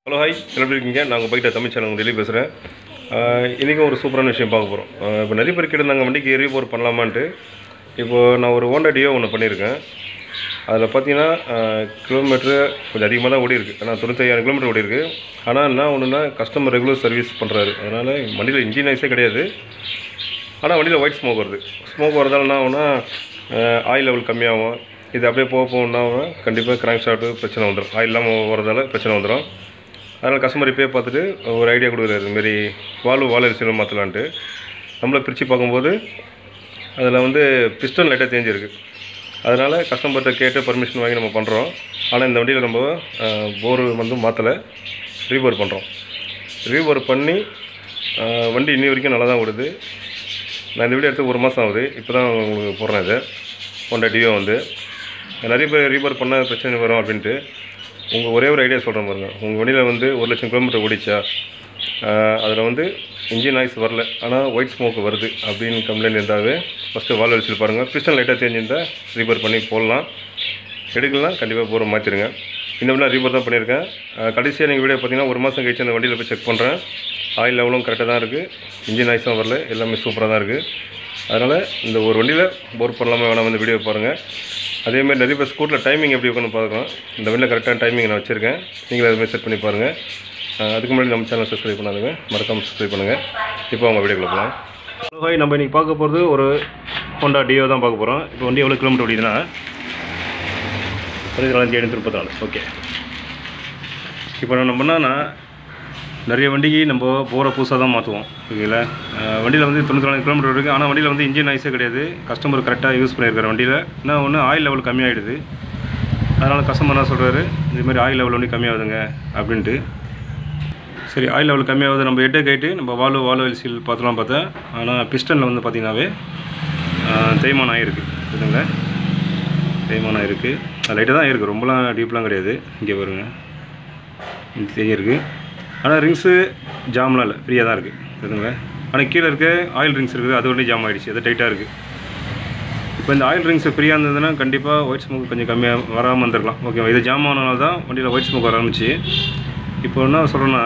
hello hi எப்படி இருக்கீங்க நான் உங்கள் பைக்கிட்ட தமிழ் சேனல் டெல்லி பேசுகிறேன் இன்றைக்கும் ஒரு சூப்பரான விஷயம் பார்க்க போகிறோம் இப்போ நிறைய பேர் கேட்டிருந்தாங்க வண்டிக்கு ரீபோர் பண்ணலாமான்ட்டு இப்போது நான் ஒரு ஹோண்டா டியோ ஒன்று பண்ணியிருக்கேன் அதில் பார்த்தீங்கன்னா கிலோமீட்ரு கொஞ்சம் அதிகமாக தான் ஓடி இருக்குது ஆனால் தொண்ணூத்தையாயிரம் கிலோமீட்டர் ஓடி இருக்கு ஆனால் என்ன ஒன்றுனா கஸ்டமர் ரெகுலர் சர்வீஸ் பண்ணுறாரு அதனால் வண்டியில் இன்ஜின் ஐஸே கிடையாது ஆனால் வண்டியில் ஒயிட் ஸ்மோக் வருது ஸ்மோக் வரதால என்ன ஆகும்னா ஆயில் லெவல் கம்மியாகும் இது அப்படியே போக போகணுன்னா கண்டிப்பாக கிராங்க் ஷாட்டு பிரச்சனை வந்துடும் ஆயில் இல்லாமல் வரதால பிரச்சனை வந்துடும் அதனால் கஸ்டமர் இப்போயே பார்த்துட்டு ஒரு ஐடியா கொடுக்குறாரு இதுமாரி வால்வு வால் அரிசியில் மாற்றலான்ட்டு நம்மளை பிரித்து பார்க்கும்போது அதில் வந்து பிஸ்டன் லைட்டாக தேஞ்சிருக்கு அதனால் கஸ்டமர்கிட்ட கேட்டு பர்மிஷன் வாங்கி நம்ம பண்ணுறோம் ஆனால் இந்த வண்டியில் நம்ம போர் வந்து மாற்றலை ரீபோர் பண்ணுறோம் ரீபோர் பண்ணி அஹ், வண்டி இன்னி வரைக்கும் நல்லா தான் ஓடுது நான் இந்த வீடியோ எடுத்து ஒரு மாதம் ஆகுது இப்போ தான் உங்களுக்கு போடுறேன் இது ஹோண்டா டியோ வந்து நிறைய பேர் ரீபோர் பண்ண பிரச்சனை வரும் அப்படின்ட்டு உங்கள் ஒரே ஒரு ஐடியா சொல்கிறேன் பாருங்க உங்கள் வண்டியில் வந்து ஒரு லட்சம் கிலோமீட்டர் ஓடிச்சா அதில் வந்து இன்ஜின் நாய்ஸ் வரல ஆனால் ஒயிட் ஸ்மோக் வருது அப்படின்னு கம்ப்ளைண்ட் இருந்தாவே ஃபஸ்ட்டு வால் அடிச்சுட்டு பாருங்கள் பிஸ்டன் லைட்டாக தெரிஞ்சிருந்தால் ரீபோர் பண்ணி போடலாம் எடுக்கலாம் கண்டிப்பாக போகிற மாற்றிருங்க இந்த வண்டியில் ரீபோர் தான் பண்ணியிருக்கேன் கடைசியாக நீங்கள் வீடியோ பார்த்தீங்கன்னா ஒரு மாதம் கழிச்சு அந்த வண்டியில் போய் செக் பண்ணுறேன் ஆயில் லெவலும் கரெக்டாக தான் இருக்குது இன்ஜின் நாய்ஸும் வரல எல்லாமே சூப்பராக தான் இருக்குது அதனால் இந்த ஒரு வண்டியில் போர் பண்ணலாமா வேணாம் இந்த வீடியோ பாருங்கள் அதேமாதிரி நிறைய பேர் ஸ்கூட்டில் டைமிங் எப்படி இருக்குன்னு பார்க்கலாம் இந்த வண்டியில் கரெக்டான டைமிங் நான் வச்சுருக்கேன் நீங்களும் அதுமாதிரி செட் பண்ணி பாருங்கள் அஹ் அதுக்கு முன்னாடி நம்ம சேனல் சப்ஸ்கிரைப் பண்ணாதுங்க மறக்காமல் சப்ஸ்கிரைப் பண்ணுங்கள் இப்போ அவங்க வீடியோக்குள்ள போகலாம் ஹலோ ஹாய் நம்ம இன்றைக்கி பார்க்க போகிறது ஒரு ஹோண்டா டியோ தான் பார்க்க போகிறோம் இப்போ வண்டி எவ்வளோ கிலோமீட்டர் ஓடிதுன்னா ஒரு தொள்ளாயிரத்தி எழுநூற்றி முப்பத்தி நாலு ஓகே இப்போ நம்ம என்னன்னா நிறைய வண்டிக்கு நம்ம போகிற புதுசாக தான் மாற்றுவோம் ஓகேங்களா வண்டியில் வந்து தொண்ணூற்றி நாலு கிலோமீட்டர் இருக்குது ஆனால் வண்டியில் வந்து இன்ஜின் ஐஸே கிடையாது கஸ்டமர் கரெக்டாக யூஸ் பண்ணியிருக்காரு வண்டியில் என்ன ஒன்று ஆயில் லெவல் கம்மியாகிடுது அதனால் கஸ்டமர் என்ன சொல்கிறாரு இதுமாதிரி ஆயில் லெவல் வண்டி கம்மியாகுதுங்க அப்படின்ட்டு சரி ஆயில் லெவல் கம்மியாகுது நம்ம எட்டை கைட்டு நம்ம வால்வு வால்வு எல்சியில் பார்த்தலாம் பார்த்தா ஆனால் பிஸ்டனில் வந்து பார்த்தீங்கன்னாவே ஆஹ், தேய்மானம் ஆகிருக்கு புரியுதுங்களா தேய்மானம் ஆகிருக்கு அது லைட்டாக தான் இருக்குது ரொம்பலாம் டீப்லாம் கிடையாது இங்கே வருங்க இந்த தெரியிருக்கு ஆனால் ரிங்ஸு ஜாம்லாம் இல்லை ஃப்ரீயாக தான் இருக்குது புரியுதுங்களா ஆனால் கீழே இருக்க ஆயில் ரிங்ஸ் இருக்குது அது ஒன்றே ஜாம் ஆகிடுச்சு அது டைட்டாக இருக்குது இப்போ இந்த ஆயில் ரிங்ஸ் ஃப்ரீயாக இருந்ததுன்னா கண்டிப்பாக ஒயிட் ஸ்மோக் கொஞ்சம் கம்மியாக வராமல் இருந்திருக்கலாம் ஓகேவா இது ஜாம் ஆனனால தான் வண்டியில் ஒயிட் ஸ்மோக் வர ஆரம்பிச்சு இப்போ என்ன சொல்கிறேன்னா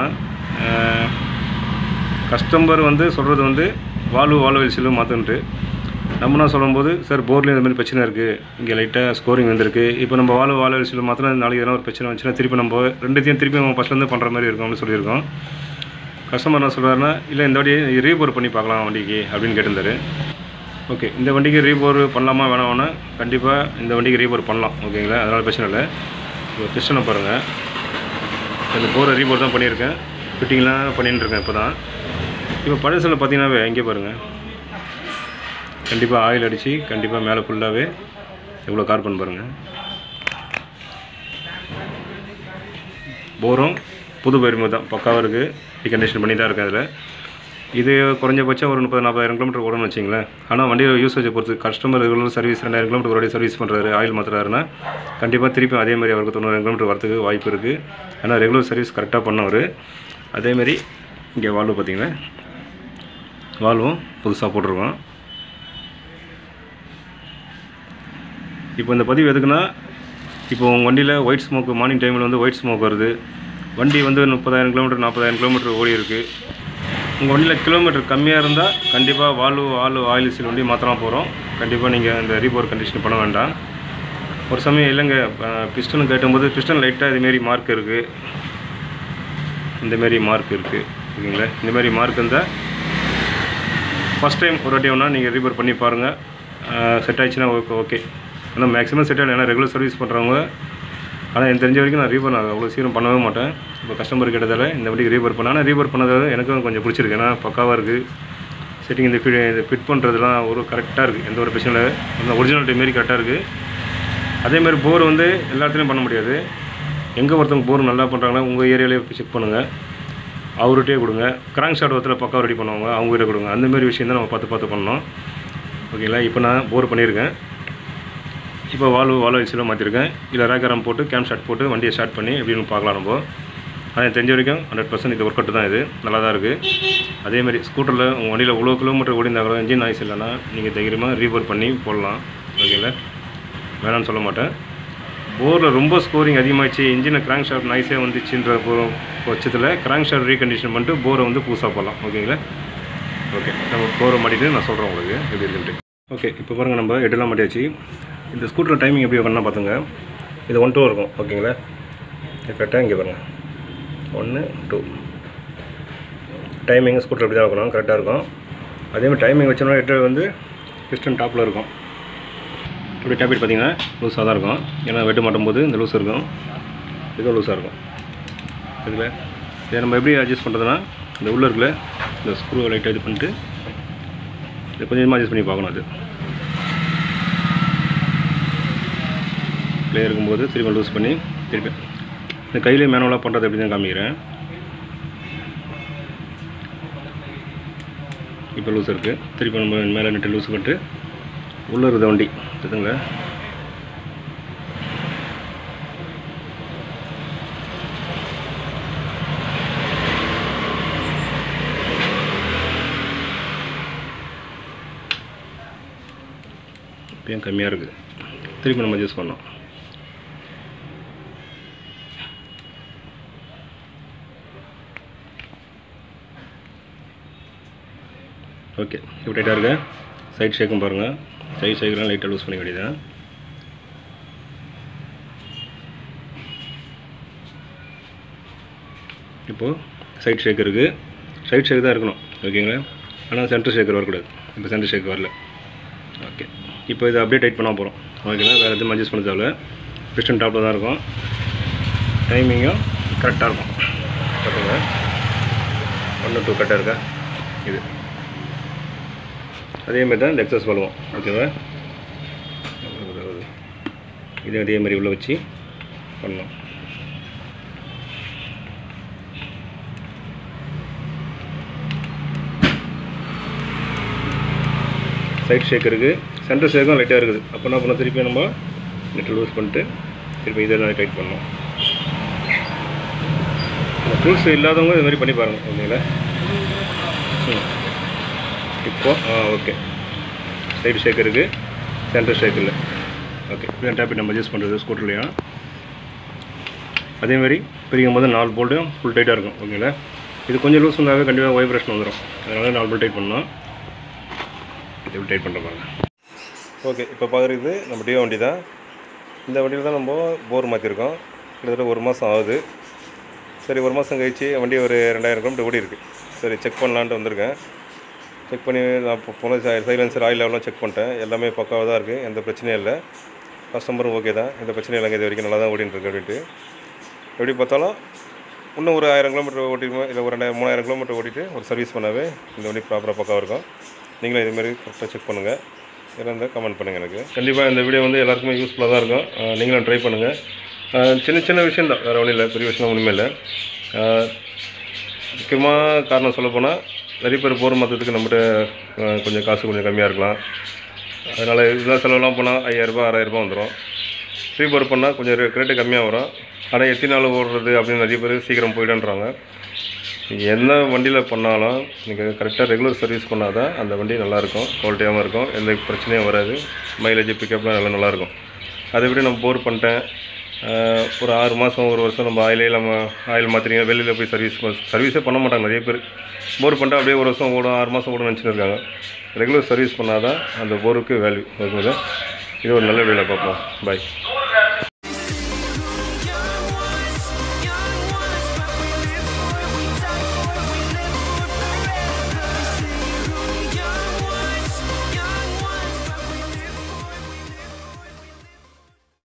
கஸ்டமர் வந்து சொல்கிறது வந்து வால்வு வால்வு எல்சிலும் மாற்றுன்ட்டு நம்ம என்ன சொல்லும்போது சார் போர்ட்லேயும் இந்த மாதிரி பிரச்சனை இருக்குது இங்கே லைட்டாக ஸ்கோரிங் வந்திருக்கு இப்போ நம்ம வால்வு வால்வு எல்சியில் மாற்றினா நாளைக்கு எதனா ஒரு பிரச்சனை வந்துச்சுன்னா திருப்பி நம்ம ரெண்டுத்தையும் திருப்பி நம்ம ஃபஸ்ட்லேருந்து பண்ணுற மாதிரி இருக்கும் அப்படின்னு சொல்லியிருக்கோம் கஸ்டமர் என்ன சொல்கிறாருன்னா இல்லை இந்த வாட்டி ரீபோர் பண்ணி பார்க்கலாம் வண்டிக்கு அப்படின்னு கேட்டிருந்தாரு ஓகே இந்த வண்டிக்கு ரீபோர் பண்ணலாமா வேணாம்னா கண்டிப்பாக இந்த வண்டிக்கு ரீபோர் பண்ணலாம் ஓகேங்களா அதனால் பிரச்சனை இல்லை இப்போ பிஸ்டனை பாருங்கள் இந்த போரை ரீபோர் தான் பண்ணியிருக்கேன் ஃபிட்டிங்லாம் பண்ணிட்டு இருக்கேன் இப்போ தான் இப்போ பழசில் பார்த்தீங்கன்னாவே இங்கே பாருங்கள் கண்டிப்பாக ஆயில் அடித்து கண்டிப்பாக மேலே ஃபுல்லாகவே எவ்வளோ கார்பன் பாருங்கள் போரும் புது பயிர்மை தான் பக்காவாக இருக்குது ரீகண்டிஷன் பண்ணி தான் இருக்கேன் அதில் இது குறைஞ்சபட்சம் ஒரு முப்பது நாற்பதாயிரம் கிலோமீட்டர் ஓடணும்னு வச்சிங்களேன் ஆனால் வண்டியோட யூசேஜை பொறுத்து கஸ்டமர் ரெகுலர் சர்வீஸ் ரெண்டாயிரம் கிலோமீட்டர் ஒரு சர்வீஸ் பண்ணுறாரு ஆயில் மாற்றுறாருன்னா கண்டிப்பாக திருப்பி அதே மாதிரி அவருக்கு தொண்ணூறு கிலோமீட்டர் வரதுக்கு வாய்ப்பு இருக்குது ஆனால் ரெகுலர் சர்வீஸ் கரெக்டாக பண்ணவர் அதேமாரி இங்கே வால்வு பார்த்தீங்கன்னா வால்வும் புதுசாக போட்டிருக்கோம் இப்போ இந்த பதிவு எதுக்குன்னா இப்போ உங்கள் வண்டியில் ஒயிட் ஸ்மோக் மார்னிங் டைமில் வந்து ஒயிட் ஸ்மோக் வருது வண்டி வந்து முப்பதாயிரம் கிலோமீட்டர் நாற்பதாயிரம் கிலோமீட்டர் ஓடி இருக்குது உங்கள் வண்டியில் கிலோமீட்டர் கம்மியாக இருந்தால் கண்டிப்பாக வால்வு வால்வு ஆயில் சீல் வண்டி மாற்றலாம் போகிறோம் கண்டிப்பாக நீங்கள் இந்த ரீபோர் கண்டிஷன் பண்ண வேண்டாம் ஒரு சமயம் இல்லைங்க பிஸ்டன் கேட்டும்போது பிஸ்டன் லைட்டாக இதுமாரி மார்க் இருக்குது இந்தமாரி மார்க் இருக்குது ஓகேங்களா இந்தமாரி மார்க் இருந்தால் ஃபஸ்ட் டைம் ஒரு வாட்டி வேணால் நீங்கள் ரீபோர் பண்ணி பாருங்கள் செட் ஆயிடுச்சுன்னா ஓகே ஓகே ஆனால் மேக்ஸிமம் செட் ஆகலை ஏன்னா ரெகுலர் சர்வீஸ் பண்ணுறவங்க ஆனால் எனக்கு தெரிஞ்ச வரைக்கும் நான் ரீபோர் நான் அவ்வளோ சீக்கிரம் பண்ணவே மாட்டேன் இப்போ கஸ்டமர் கேட்டதால் இந்த வண்டிக்கு ரீபோர் பண்ணேன் ஆனால் ரீபோர் பண்ணதால எனக்கும் கொஞ்சம் பிடிச்சிருக்கு ஏன்னா பக்காவாக இருக்குது செட்டிங் இந்த ஃபிட் இந்த ஃபிட் பண்ணுறதுலாம் ஒரு கரெக்டாக இருக்குது எந்த ஒரு பிரச்சனை இல்லை அந்த ஒரிஜினாலிட்டி மாரி கரெக்டாக இருக்குது அதேமாதிரி போர் வந்து எல்லாத்துலேயும் பண்ண முடியாது எங்கே ஒருத்தவங்க போர் நல்லா பண்ணுறாங்களோ உங்கள் ஏரியாலேயே போய் செக் பண்ணுங்கள் அவர்கிட்டயே கொடுங்க கிராங்க் ஷாட் ஒருத்தர் பக்கம் ரெடி பண்ணுவாங்க அவங்ககிட்ட கொடுங்க அந்த மாதிரி விஷயம் தான் நம்ம பார்த்து பார்த்து பண்ணணும் ஓகேங்களா இப்போ நான் போர் பண்ணியிருக்கேன் இப்போ வால்வு வால்வு வச்சுலாம் மாற்றிருக்கேன் இல்லை ரேக்கரம் போட்டு கேம் ஷாட் போட்டு வண்டியை ஸ்டார்ட் பண்ணி எப்படின்னு பார்க்கலாம் நம்ம ஆனால் எனக்கு தெரிஞ்ச வரைக்கும் ஹண்ட்ரட் பர்சன்ட் இது ஒர்க் அவுட் தான் இது நல்லா தான் இருக்குது அதேமாதிரி ஸ்கூட்டரில் உங்கள் வண்டியில் இவ்வளோ கிலோமீட்டர் ஓடிந்தா கூட இன்ஜின் நாய்ஸ் இல்லைன்னா நீங்கள் தைரியமாக ரீபோர் பண்ணி போடலாம் ஓகேங்களா வேணாம்னு சொல்ல மாட்டேன் போரில் ரொம்ப ஸ்கோரிங் அதிகமாகிடுச்சு இன்ஜினை கிராங்க் ஷாஃப்ட் நைஸே வந்துச்சுன்ற போ- பட்சத்தில் கிராங்க் ஷாஃப்ட் ரீகண்டிஷன் பண்ணிட்டு போரை வந்து புதுசாக போடலாம் ஓகேங்களா ஓகே நம்ம போரை மாட்டிட்டு நான் சொல்கிறேன் உங்களுக்கு எப்படி இருக்குன்ட்டு ஓகே இப்போ பாருங்கள் நம்ம ஹெட்டெல்லாம் மாட்டியாச்சு இந்த ஸ்கூட்டரில் டைமிங் எப்படி பண்ணால் பார்த்துங்க இது ஒன் டூ இருக்கும் ஓகேங்களா இது கரெக்டாக இங்கே பாருங்கள் ஒன்று டூ டைமிங் ஸ்கூட்டர் அப்படி தான் இருக்கணும் கரெக்டாக இருக்கும் அதேமாதிரி டைமிங் வச்சோம்னா ஹெட்டர் வந்து பிஸ்டன் டாப்பில் இருக்கும் இப்படி டேப்லெட் பார்த்தீங்கன்னா லூஸாக தான் இருக்கும் ஏன்னா வெட்டு மாட்டும் போது இந்த லூஸ் இருக்கும் இதுவும் லூஸாக இருக்கும் இதில் இதை நம்ம எப்படி அட்ஜஸ்ட் பண்ணுறதுனா இந்த உள்ள இருக்குல்ல இந்த ஸ்க்ரூ லைட்டாக இது பண்ணிட்டு இதை கொஞ்சமாக அட்ஜஸ்ட் பண்ணி பார்க்கணும் அது ப்ளே இருக்கும்போது திரும்ப லூஸ் பண்ணி திருப்பி இந்த கையிலே மேனுவலாக பண்ணுறது எப்படி தான் காமிக்கிறேன் இப்போ லூஸ் இருக்குது திருப்பி நம்ம மேலே நட்டு லூஸ் பண்ணிட்டு உள்ளே இருக்குது வண்டி தெரியுதுங்களா இப்பயும் கம்மியாக இருக்குது திருப்பி நம்ம அட்ஜஸ்ட் பண்ணோம் ஓகே இப்போ டைட்டாக இருக்கு சைட் ஷேக்கும் பாருங்கள் சைட் ஷேக்கெலாம் லைட்டாக லூஸ் பண்ணிக்க வேண்டியதான் இப்போது சைட் ஷேக் இருக்குது சைட் ஷேக் தான் இருக்கணும் ஓகேங்களா ஆனால் சென்டர் ஷேக்கர் வரக்கூடாது இப்போ சென்டர் ஷேக் வரல ஓகே இப்போ இதை அப்படியே டைட் பண்ண போகிறோம் ஓகேங்களா வேறு எதுவும் அட்ஜஸ்ட் பண்ண தேவையில்ல பிஸ்டன் டாப்பில் தான் இருக்கும் டைமிங்கும் கரெக்டாக இருக்கும் பார்த்துங்க ஒன்று டூ கரெக்டாக இருக்கா இது அதே மாதிரி தான் இந்த எக்ஸஸ் பண்ணுவோம் ஓகேவா இது அதே மாதிரி உள்ள வச்சு பண்ணணும் சைட் ஷேக் இருக்குது சென்டர் ஷேக்கும் லைட்டாக இருக்குது அப்போ என்ன பண்ணோம் திருப்பி நம்ம நெட்டு லூஸ் பண்ணிட்டு திருப்பி இதெல்லாம் டைட் பண்ணணும் டூல்ஸ் இல்லாதவங்க இது மாதிரி பண்ணி பாருங்கள் ஓகேங்களா ம் இப்போ ஆ ஓகே சைடு ஷேக் இருக்குது சென்டர் ஷேக் இல்லை ஓகே இப்படி டேப் நம்ம அட்ஜஸ்ட் பண்ணுறது ஸ்கூட்டர்லையும் அதேமாதிரி பிரிக்கும் போது நாலு போல்ட்டும் ஃபுல் டைட்டாக இருக்கும் ஓகேங்களா இது கொஞ்சம் லூஸ் இருந்தாவே கண்டிப்பாக வைப்ரேஷன் வந்துடும் அதனால நாலு போல்ட் டைட் பண்ணணும் இது எப்படி டைட் பண்ணுற பாருங்க ஓகே இப்போ பார்க்குறது நம்ம டியோ வண்டி தான் இந்த வண்டியில் தான் நம்ம போர் மாற்றிருக்கோம் கிட்டத்தட்ட ஒரு மாதம் ஆகுது சரி ஒரு மாதம் கழிச்சு வண்டி ஒரு ரெண்டாயிரம் கிலோமீட்டர் ஓடி இருக்குது சரி செக் பண்ணலான்ட்டு வந்திருக்கேன் செக் பண்ணி நான் இப்போ போன சைலன்சர் ஆயில் லெவலாம் செக் பண்ணிட்டேன் எல்லாமே பக்காவாக தான் இருக்குது எந்த பிரச்சனையும் இல்லை கஸ்டமரும் ஓகே தான் எந்த பிரச்சனையும் இல்லைங்க இது வரைக்கும் நல்லா தான் ஓடின்னு இருக்கு அப்படின்ட்டு எப்படி பார்த்தாலும் இன்னும் ஒரு ஆயிரம் கிலோமீட்டர் ஓட்டிடுவோம் இல்லை ஒரு ரெண்டாயிரம் மூணாயிரம் கிலோமீட்டர் ஓட்டிட்டு ஒரு சர்வீஸ் பண்ணாவே இந்த வண்டி ப்ராப்பராக பக்காவாக இருக்கும் நீங்களும் இதுமாரி கரெக்டாக செக் பண்ணுங்கள் இருந்தால் கமெண்ட் பண்ணுங்கள் எனக்கு கண்டிப்பாக இந்த வீடியோ வந்து எல்லாருக்குமே யூஸ்ஃபுல்லாக தான் இருக்கும் அஹ் நீங்களும் ட்ரை பண்ணுங்கள் அஹ் சின்ன சின்ன விஷயம் தான் வேறு ஒன்றும் இல்லை பெரிய விஷயம் ஒன்றுமே இல்லை அஹ் முக்கியமாக காரணம் சொல்லப்போனால் நிறைய பேர் போகிற மொத்தத்துக்கு நம்மகிட்ட அஹ் கொஞ்சம் காசு கொஞ்சம் கம்மியாக இருக்கலாம் அதனால் இதெல்லாம் செலவெல்லாம் போனால் ஐயாயிரரூபா ஆறாயிரரூபா வந்துடும் ஃப்ரீ போர் பண்ணால் கொஞ்சம் ரே- ரேட்டு கம்மியாக வரும் ஆனால் எத்தனை நாள் ஓடுறது அப்படின்னு நிறைய பேர் சீக்கிரம் போயிடுன்றாங்க நீங்கள் என்ன வண்டியில் பண்ணாலும் நீங்கள் கரெக்டாக ரெகுலர் சர்வீஸ் பண்ணால் தான் அந்த வண்டி நல்லாயிருக்கும் குவாலிட்டியாகவும் இருக்கும் எந்த பிரச்சனையும் வராது மைலேஜ் பிக்கப்லாம் நல்லா நல்லாயிருக்கும் அதை விட நம்ம போர் பண்ணிட்டேன் ஆஹ் ஒரு ஆறு மாதம் ஒரு வருஷம் நம்ம ஆயிலே நம்ம ஆயில் மாற்றினீங்க வெளியில் போய் சர்வீஸ் சர்வீஸே பண்ண மாட்டாங்க நிறைய பேர் போர் பண்ணிட்டா அப்படியே ஒரு வருஷம் ஓடும் ஆறு மாதம் ஓடும் நினச்சிட்டு இருக்காங்க ரெகுலர் சர்வீஸ் பண்ணால் தான் அந்த போருக்கு வேல்யூ ஓகேங்களா இது ஒரு நல்ல வீடியோவில் பார்ப்போம் பாய்